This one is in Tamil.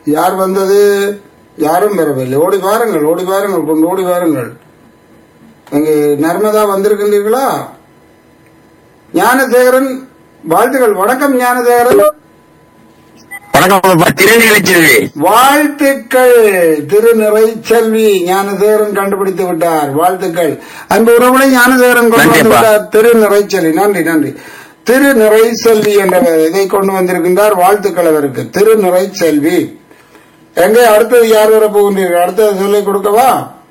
யார் வந்தது யாரும் வரவில்லை ஓடி வாருங்கள் ஓடி வாருங்கள் கொண்டு ஓடி வாருங்கள் அங்கு நர்மதா வந்திருக்கின்றீர்களா ஞானசேகரன் வாழ்த்துக்கள் வணக்கம் ஞானசேகரன் வணக்கம் திருநிலைச்செல்வி வாழ்த்துக்கள் திருநிறை செல்வி ஞானசேகரன் கண்டுபிடித்து விட்டார் வாழ்த்துக்கள் அன்பு உறவுகளை ஞானசேகரன் கொண்டு வந்து நன்றிப்பா. விட்டார் திருநிறை செல்வி நன்றி நன்றி திருநிறை செல்வி என்ற இதை கொண்டு வந்திருக்கின்றார் வாழ்த்துக்கள் அவருக்கு திருநிறை செல்வி எங்கே அடுத்தது யார் வர போகின்றீர்கள் அடுத்தது சொல்லிக் கொடுக்கவா